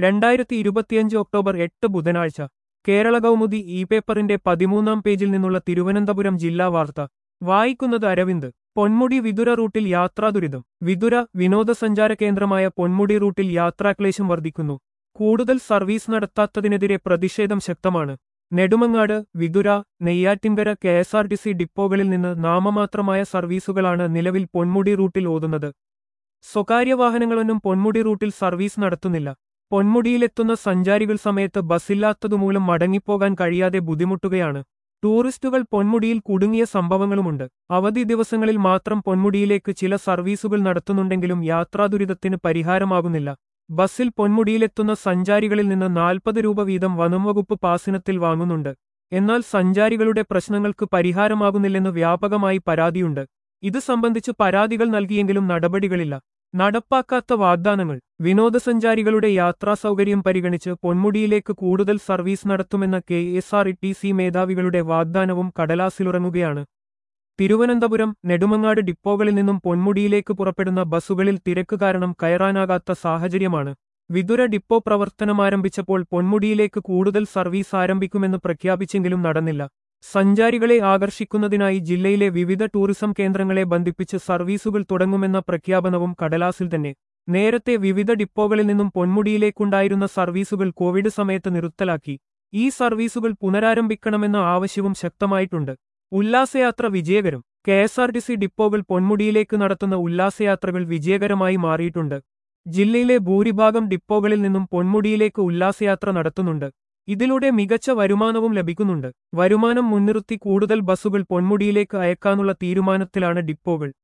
രണ്ടായിരത്തി ഇരുപത്തിയഞ്ച് ഒക്ടോബർ എട്ട് ബുധനാഴ്ച കേരള കൗമുദി ഇ പേപ്പറിന്റെ പതിമൂന്നാം പേജിൽ നിന്നുള്ള തിരുവനന്തപുരം ജില്ലാ വാർത്ത വായിക്കുന്നത് അരവിന്ദ് പൊന്മുടി വിതുര റൂട്ടിൽ യാത്രാദുരിതം വിതുര വിനോദസഞ്ചാര കേന്ദ്രമായ പൊന്മുടി റൂട്ടിൽ യാത്രാക്ലേശം വർദ്ധിക്കുന്നു കൂടുതൽ സർവീസ് നടത്താത്തതിനെതിരെ പ്രതിഷേധം ശക്തമാണ് Nedumangad Vithura Neyyattinkara K S R T C ഡിപ്പോകളിൽ നിന്ന് നാമമാത്രമായ സർവീസുകളാണ് നിലവിൽ പൊന്മുടി റൂട്ടിൽ ഓതുന്നത് സ്വകാര്യ വാഹനങ്ങളൊന്നും പൊന്മുടി റൂട്ടിൽ സർവീസ് നടത്തുന്നില്ല പൊന്മുടിയിലെത്തുന്ന സഞ്ചാരികൾ സമയത്ത് ബസ്സില്ലാത്തതുമൂലം മടങ്ങിപ്പോകാൻ കഴിയാതെ ബുദ്ധിമുട്ടുകയാണ് ടൂറിസ്റ്റുകൾ പൊന്മുടിയിൽ കുടുങ്ങിയ സംഭവങ്ങളുമുണ്ട് അവധി ദിവസങ്ങളിൽ മാത്രം പൊന്മുടിയിലേക്ക് ചില സർവീസുകൾ നടത്തുന്നുണ്ടെങ്കിലും യാത്രാദുരിതത്തിന് പരിഹാരമാകുന്നില്ല ബസ്സിൽ പൊന്മുടിയിലെത്തുന്ന സഞ്ചാരികളിൽ നിന്ന് നാൽപ്പത് രൂപ വീതം വനംവകുപ്പ് പാസിനത്തിൽ വാങ്ങുന്നുണ്ട് എന്നാൽ സഞ്ചാരികളുടെ പ്രശ്നങ്ങൾക്ക് പരിഹാരമാകുന്നില്ലെന്ന് വ്യാപകമായി പരാതിയുണ്ട് ഇത് സംബന്ധിച്ച് പരാതികൾ നൽകിയെങ്കിലും നടപടികളില്ല നടപ്പാക്കാത്ത വാഗ്ദാനങ്ങൾ വിനോദസഞ്ചാരികളുടെ യാത്രാസൗകര്യം പരിഗണിച്ച് പൊന്മുടിയിലേക്ക് കൂടുതൽ സർവീസ് നടത്തുമെന്ന K S R T C മേധാവികളുടെ വാഗ്ദാനവും കടലാസിലുറങ്ങുകയാണ് തിരുവനന്തപുരം നെടുമങ്ങാട് ഡിപ്പോകളിൽ നിന്നും പൊന്മുടിയിലേക്ക് പുറപ്പെടുന്ന ബസ്സുകളിൽ തിരക്ക് കാരണം കയറാനാകാത്ത സാഹചര്യമാണ് വിതുര ഡിപ്പോ പ്രവർത്തനമാരംഭിച്ചപ്പോൾ പൊന്മുടിയിലേക്ക് കൂടുതൽ സർവീസ് ആരംഭിക്കുമെന്ന് പ്രഖ്യാപിച്ചെങ്കിലും നടന്നില്ല സഞ്ചാരികളെ ആകർഷിക്കുന്നതിനായി ജില്ലയിലെ വിവിധ ടൂറിസം കേന്ദ്രങ്ങളെ ബന്ധിപ്പിച്ച് സർവീസുകൾ തുടങ്ങുമെന്ന പ്രഖ്യാപനവും കടലാസിൽ തന്നെ നേരത്തെ വിവിധ ഡിപ്പോകളിൽ നിന്നും പൊന്മുടിയിലേക്കുണ്ടായിരുന്ന സർവീസുകൾ കോവിഡ് സമയത്ത് നിർത്തലാക്കി ഈ സർവീസുകൾ പുനരാരംഭിക്കണമെന്ന ആവശ്യവും ശക്തമായിട്ടുണ്ട് ഉല്ലാസയാത്ര വിജയകരം K S R T C ഡിപ്പോകൾ പൊന്മുടിയിലേക്ക് നടത്തുന്ന ഉല്ലാസയാത്രകൾ വിജയകരമായി മാറിയിട്ടുണ്ട് ജില്ലയിലെ ഭൂരിഭാഗം ഡിപ്പോകളിൽ നിന്നും പൊന്മുടിയിലേക്ക് ഉല്ലാസയാത്ര നടത്തുന്നുണ്ട് ഇതിലൂടെ മികച്ച വരുമാനവും ലഭിക്കുന്നുണ്ട് വരുമാനം മുൻനിർത്തി കൂടുതൽ ബസ്സുകൾ പൊന്മുടിയിലേക്ക് അയക്കാനുള്ള തീരുമാനത്തിലാണ് ഡിപ്പോകൾ